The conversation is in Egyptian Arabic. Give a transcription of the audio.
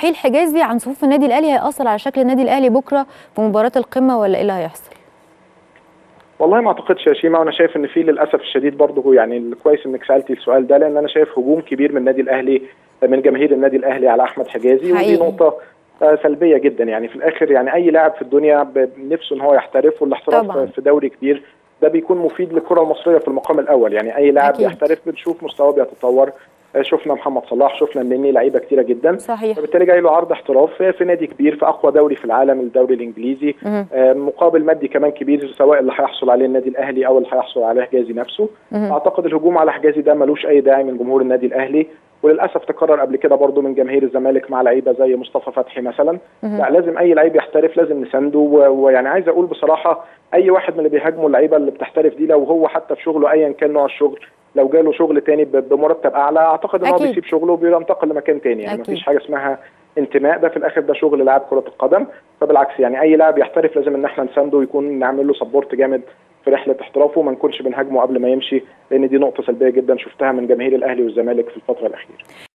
رحيل حجازي عن صفوف النادي الاهلي هيأثر على شكل النادي الاهلي بكره في مباراه القمه ولا ايه اللي هيحصل؟ والله ما اعتقدش يا شيماء وانا شايف ان في للاسف الشديد برضه يعني كويس انك سالتي السؤال ده لان انا شايف هجوم كبير من النادي الاهلي من جماهير النادي الاهلي على احمد حجازي حقيقي. ودي نقطه آه، سلبيه جدا يعني في الاخر يعني اي لاعب في الدنيا ب- نفسه ان هو يحترف والاحتراف طبعاً. في دوري كبير ده بيكون مفيد للكره المصريه في المقام الاول يعني اي لاعب أكيد. يحترف بنشوف مستواه بيتطور آه، شفنا محمد صلاح شفنا النني لعيبه كتيره جدا صحيح فبالتالي جاي له عرض احتراف في في نادي كبير في اقوى دوري في العالم الدوري الانجليزي مهم. آه، مقابل مادي كمان كبير سواء اللي هيحصل عليه النادي الاهلي او اللي هيحصل عليه حجازي نفسه مهم. اعتقد الهجوم على حجازي ده ملوش اي داعي من جمهور النادي الاهلي وللاسف تكرر قبل كده برضو من جماهير الزمالك مع لعيبه زي مصطفى فتحي مثلا مهم. لا لازم اي لعيب يحترف لازم نسنده و- ويعني عايز اقول بصراحه اي واحد من اللي بيهاجموا اللعيبه اللي بتحترف دي لو هو حتى في شغله ايا كان نوع الشغل لو جاله شغل تاني ب- بمرتب اعلى اعتقد ان هو أكيد. بيسيب شغله وبينتقل لمكان تاني يعني أكيد. مفيش حاجه اسمها انتماء ده في الاخر ده شغل لاعب كره القدم فبالعكس يعني اي لاعب يحترف لازم ان احنا نسانده ويكون نعمل له سبورت جامد في رحله احترافه وما نكونش بنهاجمه قبل ما يمشي لان دي نقطه سلبيه جدا شفتها من جماهير الاهلي والزمالك في الفتره الاخيره